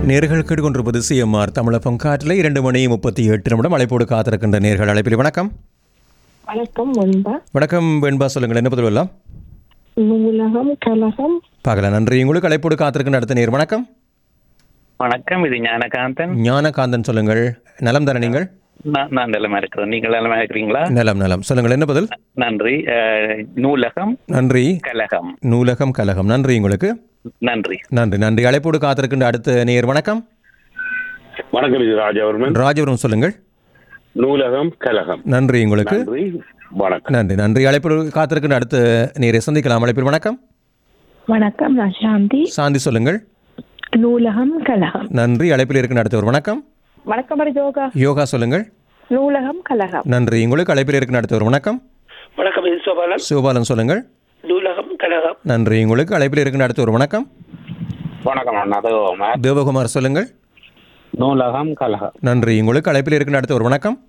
நேர்கள் கேட்டுக்கொண்டிருப்பது சிஎம்ஆர் தமிழகம் காற்றில் இரண்டு மணி முப்பத்தி எட்டு நிமிடம் அழைப்போடு காத்திருக்கின்ற நேர்கள் அழைப்பில் வணக்கம் வணக்கம் வெண்பா வணக்கம் வெண்பா சொல்லுங்கள் என்ன பதில் எல்லாம் நூலகம் கலகம் பார்க்கலாம் நன்றி உங்களுக்கு அழைப்போடு காத்திருக்கின்ற அடுத்த நேர் வணக்கம் வணக்கம் இது ஞானகாந்தன் ஞானகாந்தன் சொல்லுங்கள் நலம் தானே நீங்கள் நான் நான் நிலமா இருக்கிறேன் நீங்கள் நிலமா இருக்கிறீங்களா நலம் நலம் சொல்லுங்கள் என்ன பதில் நன்றி அஹ், நூலகம் நன்றி கலகம் நூலகம் கலகம் நன்றி உங்களுக்கு நன்றி நன்றி நன்றி அழைப்போடு காத்திருக்கின்ற அடுத்த நேர் வணக்கம் வணக்கம் இது ராஜவர்மன் ராஜபுரம் சொல்லுங்கள் நூலகம் கலகம் நன்றி உங்களுக்கு நன்றி வணக்கம் நன்றி நன்றி அழைப்போடு காத்திருக்கின்ற அடுத்த நேரை சந்திக்கலாம் அழைப்பில் வணக்கம் வணக்கம் நான் சாந்தி சாந்தி சொல்லுங்கள் நூலகம் கலகம் நன்றி அழைப்பில் இருக்கின்ற அடுத்தவர் வணக்கம் வணக்கம் யோகா யோகா சொல்லுங்கள் நூலகம் கலகம் நன்றி உங்களுக்கு அழைப்பில் இருக்கின்ற அடுத்தவர் வணக்கம் வணக்கம் இது சோபாலன் சிவபாலன் சொல்லுங்கள் நூலகம் கழகம் நன்றி உங்களுக்கு அழைப்பில் இருக்கின்ற அடுத்தவர் வணக்கம் வணக்கம் அண்ணா தேவகுமார் தேவகுமார் சொல்லுங்கள் நூலகம் கலகம் நன்றி உங்களுக்கு அழைப்பில் இருக்கின்ற அடுத்தவர் வணக்கம்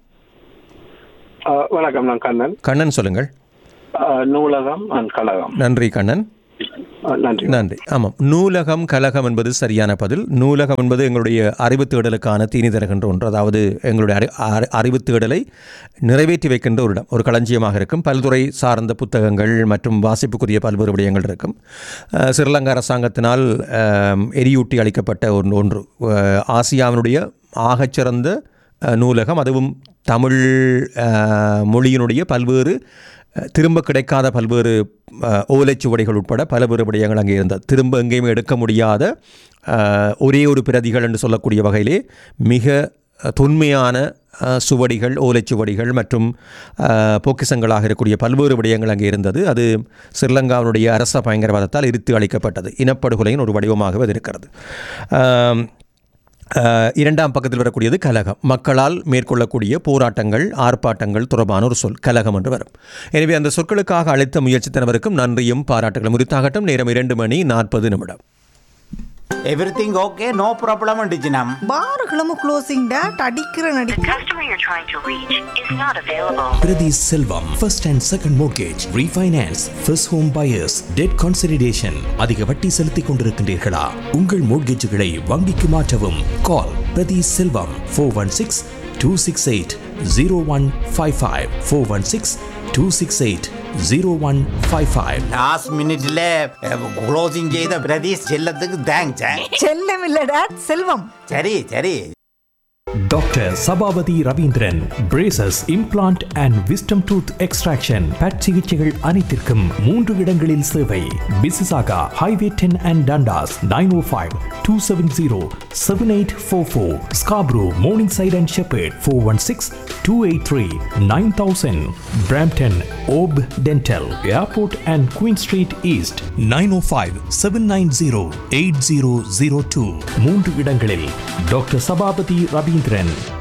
வணக்கம் நான் கண்ணன் கண்ணன் சொல்லுங்கள் அஹ், நூலகம் அண்ட் கழகம் நன்றி கண்ணன் அஹ், நன்றி நன்றி ஆமாம் நூலகம் கலகம் என்பது சரியான பதில் நூலகம் என்பது எங்களுடைய அறிவு தேடலுக்கான தீனி தருகின்ற ஒன்று அதாவது எங்களுடைய அறி அறி- அறிவு தேடலை நிறைவேற்றி வைக்கின்ற ஒரு இடம் ஒரு களஞ்சியமாக இருக்கும் பல்துறை சார்ந்த புத்தகங்கள் மற்றும் வாசிப்புக்குரிய பல்வேறு விடயங்கள் இருக்கும் அஹ், ஸ்ரீலங்கா அரசாங்கத்தினால் அஹ், எரியூட்டி அளிக்கப்பட்ட ஒன்று ஒன்று அஹ், ஆசியாவினுடைய ஆகச்சிறந்த அஹ், நூலகம் அதுவும் தமிழ் அஹ், மொழியினுடைய பல்வேறு அஹ், திரும்ப கிடைக்காத பல்வேறு அஹ், ஓலைச்சுவடிகள் உட்பட பல்வேறு விடயங்கள் அங்கே இருந்தது திரும்ப எங்கேயுமே எடுக்க முடியாத அஹ், ஒரே ஒரு பிரதிகள் என்று சொல்லக்கூடிய வகையிலே மிக அஹ், தொன்மையான அஹ், சுவடிகள் ஓலைச்சுவடிகள் மற்றும் அஹ், பொக்கிசங்களாக இருக்கக்கூடிய பல்வேறு விடயங்கள் அங்கே இருந்தது அது ஸ்ரீலங்காவினுடைய அரச பயங்கரவாதத்தால் இறுத்து அளிக்கப்பட்டது இனப்படுகொலையின் ஒரு வடிவமாகவே அது இருக்கிறது அஹ், அஹ், இரண்டாம் பக்கத்தில் வரக்கூடியது கலகம் மக்களால் மேற்கொள்ளக்கூடிய போராட்டங்கள் ஆர்ப்பாட்டங்கள் தொடர்பான ஒரு சொல் கலகம் என்று வரும் எனவே அந்த சொற்களுக்காக அழைத்த முயற்சித்தனவருக்கும் நன்றியும் பாராட்டுகளும் உரித்தாகட்டும் நேரம் இரண்டு மணி நாற்பது நிமிடம் எவ்ரிதிங் ஓகே நோ ப்ராப்ளம் அண்டிச்சினம் பாருகளும் க்ளோசிங் டேட் அடிக்கிற நடி The customer you're trying to reach is not available. Priti Selvam, first and second mortgage, refinance, first home buyers, debt consolidation. அதிக வட்டி செலுத்திக் கொண்டிருக்கின்றீர்களா உங்கள் மோட்கேஜுகளை வங்கிக்கு மாற்றவும் கால் பிரதி Selvam four one six two six eight zero one five five four one six two six eight zero one five five last மினிட்ல closing செய்த பிரதீஷ் செல்லத்துக்கு தேங்க்ஸ் செல்லம் இல்ல டேட் செல்வம் சரி சரி doctor Sabapathy Ravindran braces implant and wisdom tooth extraction பட் சிகிச்சைகள் அனைத்திற்கும் மூன்று இடங்களில் சேவை Mississauga highway ten and Dundas nine O five two seven zero seven eight four four Scarborough Morningside and Sheppard four one six two eight three nine thousand Brampton ஓப் dental Airport and Queen Street East nine O five seven nine zero eight zero zero two மூன்று இடங்களில் doctor Sabapathy Ravindran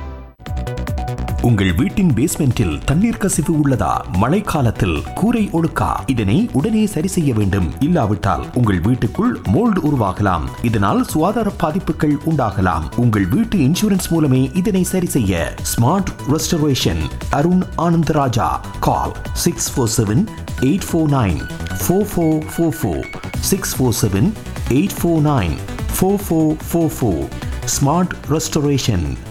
உங்கள் வீட்டின் பேஸ்மெண்டில் தண்ணீர் கசிவு உள்ளதா மழைக்காலத்தில் கூரை ஒழுக்கா இதனை உடனே சரி செய்ய வேண்டும் இல்லாவிட்டால் உங்கள் வீட்டுக்குள் மோல்டு உருவாகலாம் இதனால் சுகாதார பாதிப்புகள் உண்டாகலாம் உங்கள் வீட்டு இன்சூரன்ஸ் மூலமே இதனை சரி செய்ய Smart Restoration Arun Anandaraja call six four seven eight four nine four four four four six four seven eight four nine four four four four Smart restoration